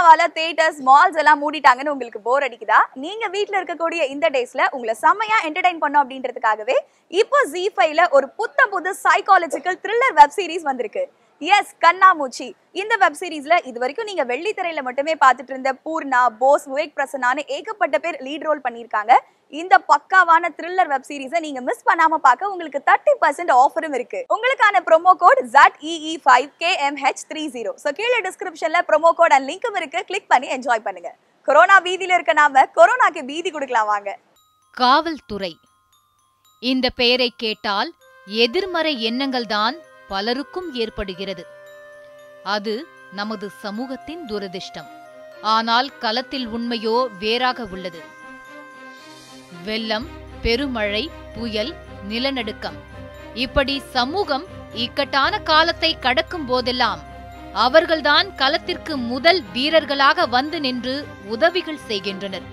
கொரோனாவால theatres malls எல்லாம் மூடிட்டாங்கன்னு உங்களுக்கு போர் அடிக்குதா நீங்க வீட்ல இருக்கக்கூடிய இந்த டேஸ்ல உங்களை செம்மையா என்டர்டைன் பண்ணோம் அப்படின்றதுக்காகவே இப்போ ஜி ஃபைவ்ல ஒரு புத்த புது சைக்காலஜிக்கல் த்ரில்லர் வெப் சீரிஸ் வந்திருக்கு எஸ் கண்ணாமூச்சி இந்த வெப் சீரிஸ்ல இது வரைக்கும் நீங்க வெள்ளித்திரையில மட்டுமே பார்த்துட்டு இருந்த பூர்ணா போஸ் விவேக் பிரசன்னான்னு ஏகப்பட்ட பேர் லீட் ரோல் பண்ணியிருக்காங்க இந்த பக்காவான த்ரில்லர் வெப் சீரிஸை நீங்க மிஸ் பண்ணாம பார்க்க உங்களுக்கு தேர்ட்டி பர்சன்ட் ஆஃபரும் இருக்கு உங்களுக்கான promo code Z E E five K M H three zero so கீழே டிஸ்கிரிப்ஷன்ல ப்ரோமோ கோட் அண்ட் லிங்க்கும் இருக்கு கிளிக் பண்ணி என்ஜாய் பண்ணுங்க கொரோனா வீதியில இருக்க நாம கொரோனாக்கு வீதி கொடுக்கலாம் வாங்க காவல்துறை இந்த பெயரை கேட்டால் எதிர்மறை எண்ணங்கள்தான் பலருக்கும் ஏற்படுகிறது அது நமது சமூகத்தின் துரதிர்ஷ்டம் ஆனால் களத்தில் உண்மையோ வேறாக உள்ளது வெள்ளம் பெருமழை புயல் நிலநடுக்கம் இப்படி சமூகம் இக்கட்டான காலத்தை கடக்கும் போதெல்லாம் அவர்கள்தான் களத்திற்கு முதல் வீரர்களாக வந்து நின்று உதவிகள் செய்கின்றனர்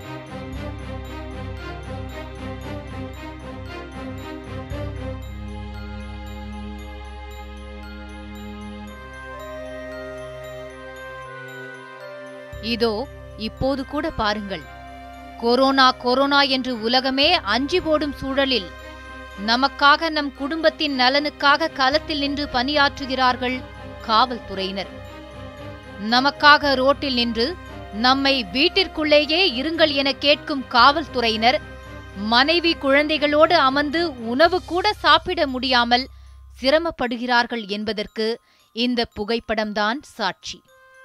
இதோ இப்போது கூட பாருங்கள் கொரோனா கொரோனா என்று உலகமே அஞ்சி போடும் சூழலில் நமக்காக நம் குடும்பத்தின் நலனுக்காக களத்தில் நின்று பணியாற்றுகிறார்கள் காவல்துறையினர் நமக்காக ரோட்டில் நின்று நம்மை வீட்டிற்குள்ளேயே இருங்கள் என கேட்கும் காவல்துறையினர் மனைவி குழந்தைகளோடு அமர்ந்து உணவு கூட சாப்பிட முடியாமல் சிரமப்படுகிறார்கள் என்பதற்கு இந்த புகைப்படம்தான் சாட்சி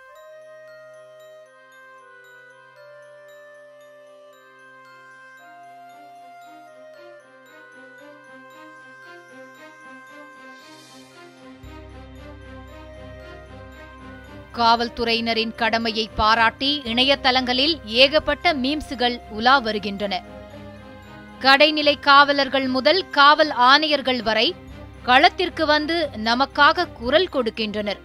காவல்துறையினரின் கடமையை பாராட்டி இணையதளங்களில் ஏகப்பட்ட மீம்ஸுகள் உலா வருகின்றன கடைநிலை காவலர்கள் முதல் காவல் ஆணையர்கள் வரை களத்திற்கு வந்து நமக்காக குரல் கொடுக்கின்றனர்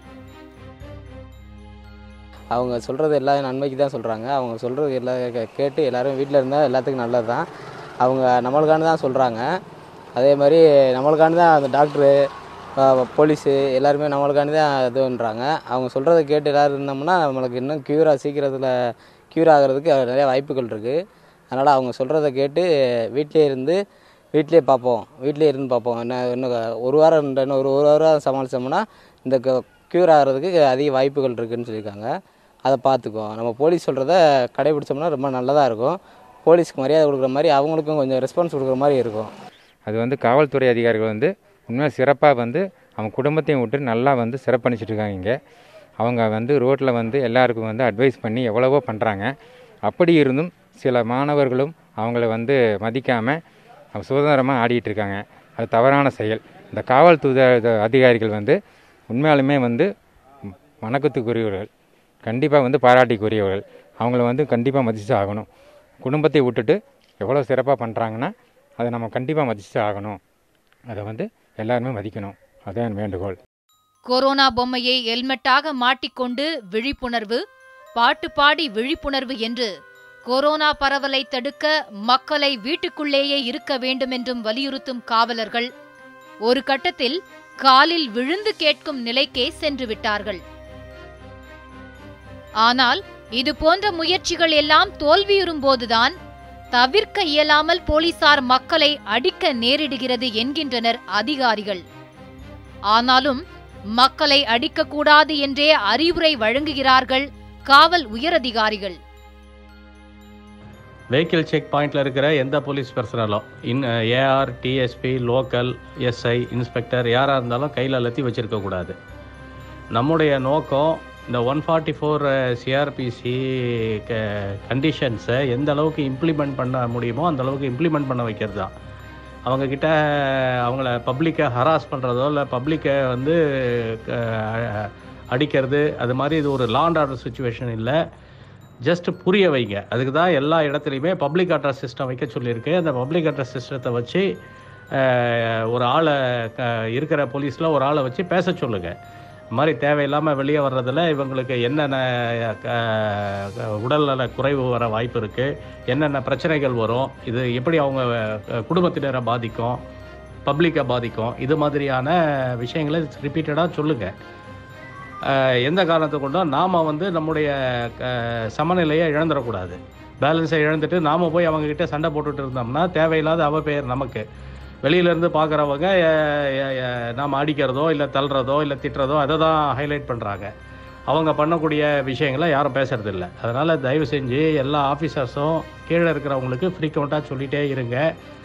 அவங்க சொல்கிறது எல்லா நன்மைக்கு தான் சொல்கிறாங்க அவங்க சொல்கிறது எல்லா கே- கேட்டு எல்லாரும் வீட்டில் இருந்தால் எல்லாத்துக்கும் நல்லது தான் அவங்க நம்மளுக்கான தான் சொல்கிறாங்க அதே மாதிரி நம்மளுக்கான தான் அந்த டாக்டரு போலீஸு எல்லாருமே நம்மளுக்காண்டி தான் இதுன்றாங்க அவங்க சொல்கிறத கேட்டு எல்லோரும் இருந்தோம்னா நம்மளுக்கு இன்னும் க்யூராக சீக்கிரத்தில் க்யூர் ஆகிறதுக்கு நிறைய வாய்ப்புகள் இருக்குது அதனால் அவங்க சொல்கிறத கேட்டு வீட்டிலே இருந்து வீட்டிலே பார்ப்போம் வீட்டிலே இருந்து பார்ப்போம் என்ன இன்னும் ஒரு வாரம் ரெண்டு இன்னும் ஒரு ஒரு வாரம் சமாளித்தோம்னா இந்த க்யூர் ஆகிறதுக்கு அதிக வாய்ப்புகள் இருக்குதுன்னு சொல்லியிருக்காங்க அதை பார்த்துக்குவோம் நம்ம போலீஸ் சொல்கிறத கடைபிடிச்சோம்னா ரொம்ப நல்லதாக இருக்கும் போலீஸ்க்கு மரியாதை கொடுக்குற மாதிரி அவங்களுக்கும் கொஞ்சம் ரெஸ்பான்ஸ் கொடுக்குற மாதிரி இருக்கும் அது வந்து காவல்துறை அதிகாரிகள் வந்து உண்மையாக சிறப்பாக வந்து அவங்க குடும்பத்தையும் விட்டு நல்லா வந்து சிறப்பணிச்சிட்டு இருக்காங்க இங்கே அவங்க வந்து ரோட்டில் வந்து எல்லாருக்கும் வந்து அட்வைஸ் பண்ணி எவ்வளவோ பண்ணுறாங்க அப்படி இருந்தும் சில மாணவர்களும் அவங்கள வந்து மதிக்காமல் அவங்க சுதந்திரமாக ஆடிட்டு இருக்காங்க அது தவறான செயல் இந்த காவல்துறை அதிகாரிகள் வந்து உண்மையாலுமே வந்து வணக்கத்துக்குரியவர்கள் கண்டிப்பாக வந்து பாராட்டிக்குரியவர்கள் அவங்கள வந்து கண்டிப்பாக மதிச்சு ஆகணும் குடும்பத்தை விட்டுட்டு எவ்வளோ சிறப்பாக பண்ணுறாங்கன்னா அதை நம்ம கண்டிப்பாக மதிச்சு ஆகணும் அதை வந்து எல்லாருமே மதிக்கணும் அதான் வேண்டுகோள் கொரோனா பொம்மையை ஹெல்மெட்டாக மாட்டிக்கொண்டு விழிப்புணர்வு பாட்டு பாடி விழிப்புணர்வு என்று கொரோனா பரவலை தடுக்க மக்களை வீட்டுக்குள்ளேயே இருக்க வேண்டும் என்றும் வலியுறுத்தும் காவலர்கள் ஒரு கட்டத்தில் காலில் விழுந்து கேட்கும் நிலைக்கே சென்று விட்டார்கள் ஆனால் இது போன்ற முயற்சிகள் எல்லாம் தோல்வியுறும் போதுதான் தவிர்க்க இயலாமல் போலீசார் மக்களை அடிக்க நேரிடுகிறது என்கின்றனர் அதிகாரிகள் ஆனாலும் மக்களை அடிக்கக்கூடாது என்றே அறிவுரை வழங்குகிறார்கள் காவல் உயரதிகாரிகள் வெஹிக்கிள் செக் பாயிண்டில் இருக்கிற எந்த போலீஸ் பர்சனலும் இன் AR DSP local SI inspector யாராக இருந்தாலும் கையில் அழுத்தி வச்சுருக்கக்கூடாது நம்முடைய நோக்கம் இந்த ஒன் ஃபார்ட்டி ஃபோர் சிஆர்பிசி கண்டிஷன்ஸை எந்த அளவுக்கு இம்ப்ளிமெண்ட் பண்ண முடியுமோ அந்த அளவுக்கு இம்ப்ளிமெண்ட் பண்ண வைக்கிறது தான் அவங்கக்கிட்ட அவங்கள பப்ளிக்கை ஹராஸ் பண்ணுறதோ இல்லை பப்ளிக்கை வந்து அஹ், அடிக்கிறது அது மாதிரி இது ஒரு லாண்ட் ஆர்டர் சுச்சுவேஷன் இல்லை ஜஸ்ட் புரிய வைங்க அதுக்கு தான் எல்லா இடத்துலையுமே பப்ளிக் அட்ரஸ் சிஸ்டம் வைக்க சொல்லியிருக்கு அந்த பப்ளிக் அட்ரஸ் சிஸ்டத்தை வச்சு அஹ், ஒரு ஆளை க இருக்கிற போலீஸில் ஒரு ஆளை வச்சு பேச சொல்லுங்கள் இந்த மாதிரி தேவையில்லாமல் வெளியே வர்றதில் இவங்களுக்கு என்னென்ன அஹ், உடல்நல குறைவு வர வாய்ப்பு இருக்குது என்னென்ன பிரச்சனைகள் வரும் இது எப்படி அவங்க அஹ், குடும்பத்தினரை பாதிக்கும் பப்ளிக்கை பாதிக்கும் இது மாதிரியான விஷயங்களை ரிப்பீட்டடாக சொல்லுங்கள் அஹ், எந்த காரணத்தை கொண்டும் நாம் வந்து நம்முடைய அஹ், சமநிலையை இழந்துடக்கூடாது பேலன்ஸை இழந்துட்டு நாம் போய் அவங்கக்கிட்ட சண்டை போட்டுட்டு இருந்தோம்னா தேவையில்லாத அவ பெயர் நமக்கு வெளியிலேருந்து பார்க்குறவங்க நாம் அடிக்கிறதோ இல்லை தள்ளுறதோ இல்லை திட்டுறதோ அதை தான் ஹைலைட் பண்ணுறாங்க அவங்க பண்ணக்கூடிய விஷயங்களை யாரும் பேசுறதில்ல அதனால் தயவு செஞ்சு எல்லா ஆஃபீஸர்ஸும் கீழே இருக்கிறவங்களுக்கு ஃப்ரீக்வெண்ட்டாக சொல்லிகிட்டே இருங்க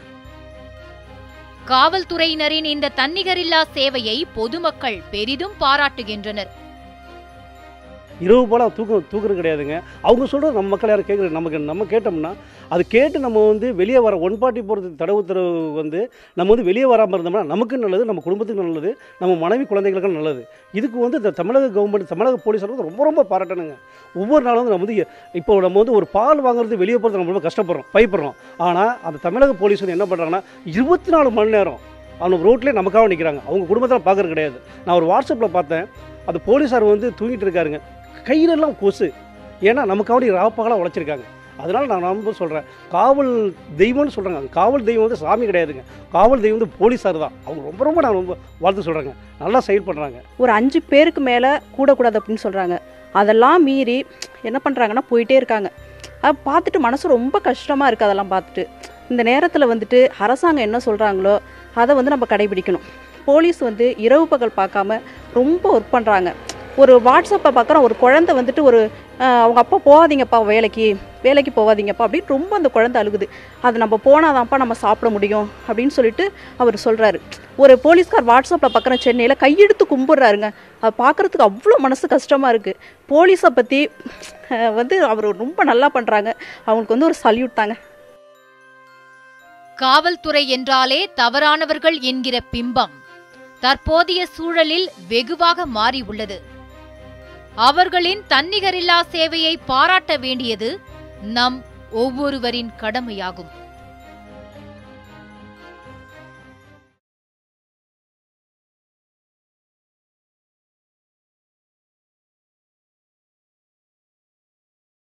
காவல்துறையினரின் இந்த தன்னிகரில்லா சேவையை பொதுமக்கள் பெரிதும் பாராட்டுகின்றனர் இரவு போல தூக்கம் தூக்குறது கிடையாதுங்க அவங்க சொல்கிறது நம்ம மக்கள் யாரும் கேட்குறது நமக்கு நம்ம கேட்டோம்னா அது கேட்டு நம்ம வந்து வெளியே வர ஒன் பார்ட்டி போகிறது தடை உத்தரவு வந்து நம்ம வந்து வெளியே வராமல் இருந்தோம்னா நமக்கு நல்லது நம்ம குடும்பத்துக்கு நல்லது நம்ம மனைவி குழந்தைகளுக்கும் நல்லது இதுக்கு வந்து இந்த தமிழக கவர்மெண்ட் தமிழக போலீஸார் வந்து ரொம்ப ரொம்ப பாராட்டணுங்க ஒவ்வொரு நாளும் வந்து நம்ம வந்து இப்போ நம்ம வந்து ஒரு பால் வாங்குறது வெளியே போகிறது நம்ம ரொம்ப கஷ்டப்படுறோம் பயப்படுறோம் ஆனால் அந்த தமிழக போலீஸ் வந்து என்ன பண்ணுறாங்கன்னா இருபத்தி நாலு மணி நேரம் அவங்க ரோட்லேயே நமக்காக நிற்கிறாங்க அவங்க குடும்பத்தில் பார்க்கறது கிடையாது நான் ஒரு வாட்ஸ்அப்பில் பார்த்தேன் அந்த போலீஸார் வந்து தூங்கிட்டு இருக்காருங்க கையிலெல்லாம் கொசு ஏன்னா நமக்காக ராப்பகலாக உழைச்சிருக்காங்க அதனால் நான் ரொம்ப சொல்கிறேன் காவல் தெய்வம்னு சொல்கிறாங்க காவல் தெய்வம் வந்து சாமி கிடையாதுங்க காவல் தெய்வம் வந்து போலீஸார் தான் அவங்க ரொம்ப ரொம்ப நான் ரொம்ப வாழ்த்து சொல்கிறேங்க நல்லா செயல்படுறாங்க ஒரு அஞ்சு பேருக்கு மேலே கூடக்கூடாது அப்படின்னு சொல்கிறாங்க அதெல்லாம் மீறி என்ன பண்ணுறாங்கன்னா போயிட்டே இருக்காங்க அதை பார்த்துட்டு மனசு ரொம்ப கஷ்டமாக இருக்குது அதெல்லாம் பார்த்துட்டு இந்த நேரத்தில் வந்துட்டு அரசாங்கம் என்ன சொல்கிறாங்களோ அதை வந்து நம்ம கடைபிடிக்கணும் போலீஸ் வந்து இரவு பகல் பார்க்காம ரொம்ப ஒர்க் பண்ணுறாங்க ஒரு வாட்ஸ்அப்பை பார்க்குறோம் ஒரு குழந்தை வந்துட்டு ஒரு அஹ், அவங்க அப்பா போகாதீங்கப்பா வேலைக்கு வேலைக்கு போகாதீங்கப்பா அப்படின்னு ரொம்ப அந்த குழந்தை அழுகுது அது நம்ம போனாதான்ப்பா நம்ம சாப்பிட முடியும் அப்படின்னு சொல்லிட்டு அவர் சொல்கிறாரு ஒரு போலீஸ்கார் வாட்ஸ்அப்பில் பார்க்குற சென்னையில் கையெடுத்து கும்பிட்றாருங்க அது பார்க்குறதுக்கு அவ்வளோ மனசு கஷ்டமாக இருக்குது போலீஸை பற்றி வந்து அவர் ரொம்ப நல்லா பண்ணுறாங்க அவங்களுக்கு வந்து ஒரு சல்யூட் தாங்க காவல்துறை என்றாலே தவறானவர்கள் என்கிற பிம்பம் தற்போதைய சூழலில் வெகுவாக மாறி உள்ளது அவர்களின் தன்னிகரில்லா சேவையை பாராட்ட வேண்டியது நம் ஒவ்வொருவரின் கடமையாகும்